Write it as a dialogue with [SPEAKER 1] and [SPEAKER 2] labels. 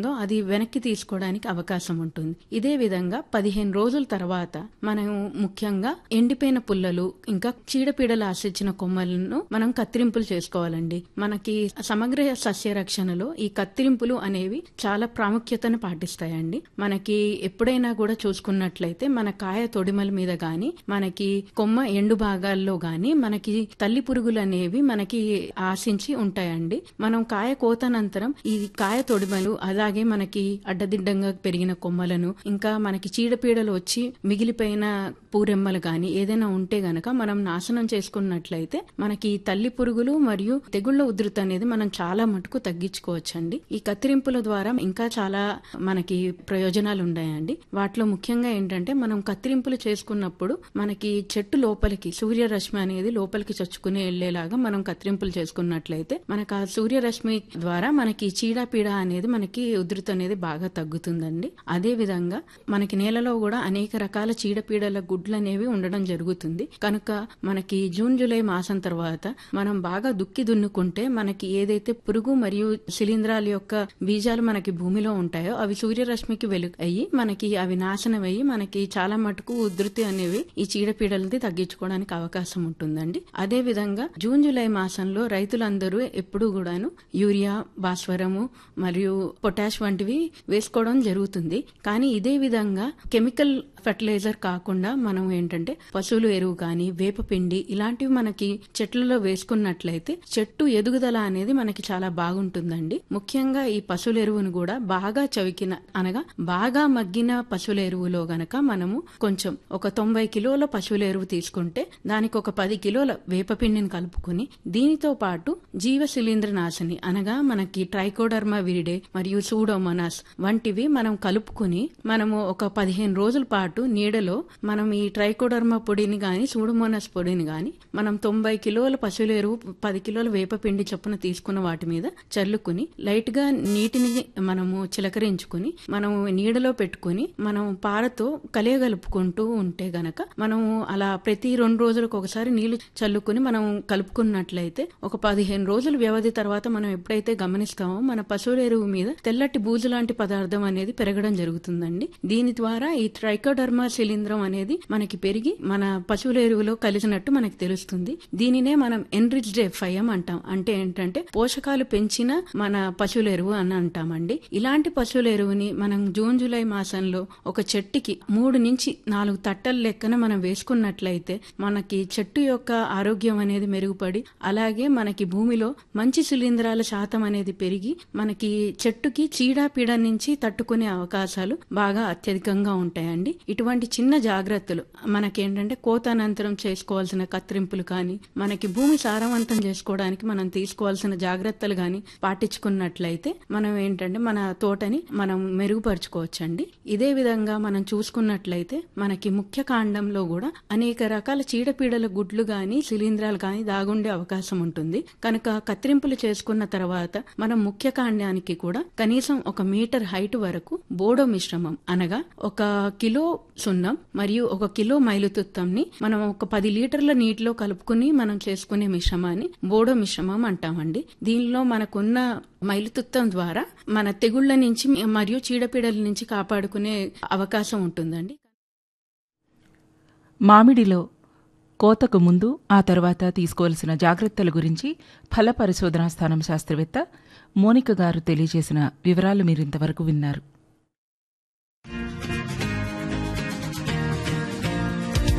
[SPEAKER 1] ఉందో అది వెనక్కి తీసుకోవడానికి అవకాశం ఉంటుంది ఇదే విధంగా పదిహేను రోజుల తర్వాత మనం ముఖ్యంగా ఎండిపోయిన పుల్లలు ఇంకా చీడపీడలు ఆశించిన కొమ్మలను మనం కత్తిరింపులు చేసుకోవాలండి మనకి సమగ్ర సస్య రక్షణలో ఈ కత్తిరింపులు అనేవి చాలా ప్రాముఖ్యతను పాటిస్తాయండి మనకి ఎప్పుడైనా కూడా చూసుకున్నట్లయితే మన కాయ తొడిమల మీద గాని మనకి కొమ్మ ఎండు భాగాల్లో గాని మనకి తల్లి పురుగులు అనేవి మనకి ఆశించి ఉంటాయండి మనం కాయ కోతనంతరం ఈ కాయ తొడిమలు అలాగే మనకి అడ్డదిడ్డంగా పెరిగిన కొమ్మలను ఇంకా మనకి చీడపీడలు వచ్చి మిగిలిపోయిన పూరెమ్మలు గాని ఏదైనా ఉంటే గనక మనం నాశనం చేసుకున్నట్లయితే మనకి ఈ తల్లి పురుగులు మరియు తెగుళ్ల ఉధృతి అనేది మనం చాలా మటుకు తగ్గించుకోవచ్చండి ఈ కత్తిరింపుల ద్వారా ఇంకా చాలా మనకి ప్రయోజనాలు ఉన్నాయండి వాటిలో ముఖ్యంగా ఏంటంటే మనం కత్తిరింపులు చేసుకున్నప్పుడు మనకి చెట్టు లోపలికి సూర్యరశ్మి అనేది లోపలికి చొచ్చుకుని వెళ్లేలాగా మనం కత్తిరింపులు చేసుకున్నట్లయితే మనకు ఆ సూర్యరశ్మి ద్వారా మనకి చీడపీడ అనేది మనకి ఉధృతి అనేది బాగా తగ్గుతుందండి అదే విధంగా మనకి నేలలో కూడా అనేక రకాల చీడపీడల గుడ్లు అనేవి ఉండడం జరుగుతుంది కనుక మనకి జూన్ జూలై మాసం తర్వాత మనం బాగా దుక్కి దున్నుకుంటే మనకి ఏదైతే పురుగు మరియు శిలీంధ్రాల యొక్క బీజాలు మనకి భూమిలో ఉంటాయో అవి సూర్యరశ్మికి వెలుగు అయ్యి మనకి అవి నాశనం అయ్యి మనకి చాలా మటుకు ఉధృతి అనేవి ఈ చీడపీడలది తగ్గించుకోవడానికి అవకాశం ఉంటుందండి అదే విధంగా జూన్ జూలై మాసంలో రైతులందరూ ఎప్పుడూ కూడాను యూరియా భాస్వరము మరియు పొటాష్ వంటివి వేసుకోవడం జరుగుతుంది కానీ ఇదే విధంగా కెమికల్ ఫర్టిలైజర్ కాకుండా మనం ఏంటంటే పశువుల ఎరువు కానీ వేపపిండి ఇలాంటివి మనకి చెట్లలో వేసుకున్నట్లయితే చెట్టు ఎదుగుదల అనేది మనకి చాలా బాగుంటుందండి ముఖ్యంగా ఈ పశువుల ఎరువును కూడా బాగా చవికిన అనగా బాగా మగ్గిన పశువుల ఎరువులో గనక మనము కొంచెం ఒక తొంభై కిలోల పశువుల ఎరువు తీసుకుంటే దానికి ఒక పది కిలోల వేపపిండిని కలుపుకుని దీనితో పాటు జీవ శిలీంద్ర నాశిని అనగా మనకి ట్రైకోడర్మా విరిడే మరియు సూడోమోనాస్ వంటివి మనం కలుపుకుని మనము ఒక పదిహేను రోజుల పాటు నీడలో మనం ఈ ట్రైకోడర్మా పొడిని గాని సూడోమోనాస్ పొడిని గాని మనం తొంభై కిలోల పశువుల ఎరువు పది కిలోల వేపపిండి చొప్పున తీసుకున్న వాటి మీద చల్లుకుని లైట్ గా నీటిని మనము చిలకరించుకుని మనం నీడలో పెట్టుకుని మనం పారతో కలియగలుపుకుంటూ ఉంటే గనక మనము అలా ప్రతి రెండు రోజులకు ఒకసారి నీళ్లు చల్లుకుని మనం కలుపుకున్నట్లయితే ఒక పదిహేను రోజుల వ్యవధి తర్వాత మనం ఎప్పుడైతే గమనిస్తామో మన పశువుల ఎరువు మీద తెల్లటి బూజు లాంటి పదార్థం అనేది పెరగడం జరుగుతుందండి దీని ద్వారా ఈ ట్రైకోడర్మా శిలీంద్రం అనేది మనకి పెరిగి మన పశువుల ఎరువులో కలిసినట్టు మనకి తెలుస్తుంది దీనినే మనం ఎన్రిచ్డ్ ఎఫ్ఐఎం అంటాం అంటే ఏంటంటే పోషకాలు పెంచిన మన పశువుల ఎరువు అని అంటామండి ఇలాంటి పశువుల ఎరువుని మనం జూన్ జూలై మాసంలో ఒక చెట్టుకి మూడు నుంచి నాలుగు తట్టల లెక్కన మనం వేసుకున్నట్లయితే మనకి చెట్టు యొక్క ఆరోగ్యం అనేది మెరుగుపడి అలాగే మనకి భూమిలో మంచి శిలీంధ్రాల శాతం అనేది పెరిగి మనకి చెట్టుకి చీడపీడ నుంచి తట్టుకునే అవకాశాలు బాగా అత్యధికంగా ఉంటాయండి ఇటువంటి చిన్న జాగ్రత్తలు మనకేంటంటే కోత అనంతరం చేసుకోవాల్సిన కత్తిరింపులు కానీ మనకి భూమి సారవంతం చేసుకోవడానికి మనం తీసుకోవాల్సిన జాగ్రత్తలు కానీ పాటించుకున్నట్లయితే మనం ఏంటంటే మన తోటని మనం మెరుగుపరుచుకోవచ్చండి ఇదే విధంగా మనం చూసుకున్నట్లయితే మనకి ముఖ్య కాండంలో కూడా అనేక రకాల చీడపీడల గుడ్లు గాని శిలీంధ్రాలు గాని దాగుండే అవకాశం ఉంటుంది కనుక కత్తిరింపులు చేసుకున్న తర్వాత మనం ముఖ్య కాండానికి కూడా కనీసం ఒక మీటర్ హైట్ వరకు బోడో మిశ్రమం అనగా ఒక కిలో సున్నం మరియు ఒక కిలో మైలుతుత్తంని మనం ఒక పది లీటర్ల నీటిలో కలుపుకుని మనం చేసుకునే మిశ్రమాన్ని బోడో మిశ్రమం అంటామండి దీనిలో మనకున్న మైలుతుత్తం ద్వారా మన తెగుళ్ల నుంచి మరియు చీడపీడల నుంచి కాపాడుకునే అవకాశం ఉంటుందండి
[SPEAKER 2] మామిడిలో కోతకు ముందు ఆ తర్వాత తీసుకోవలసిన జాగ్రత్తల గురించి ఫల పరిశోధనా స్థానం శాస్త్రవేత్త మోనిక గారు తెలియజేసిన వివరాలు మీరింతవరకు విన్నారు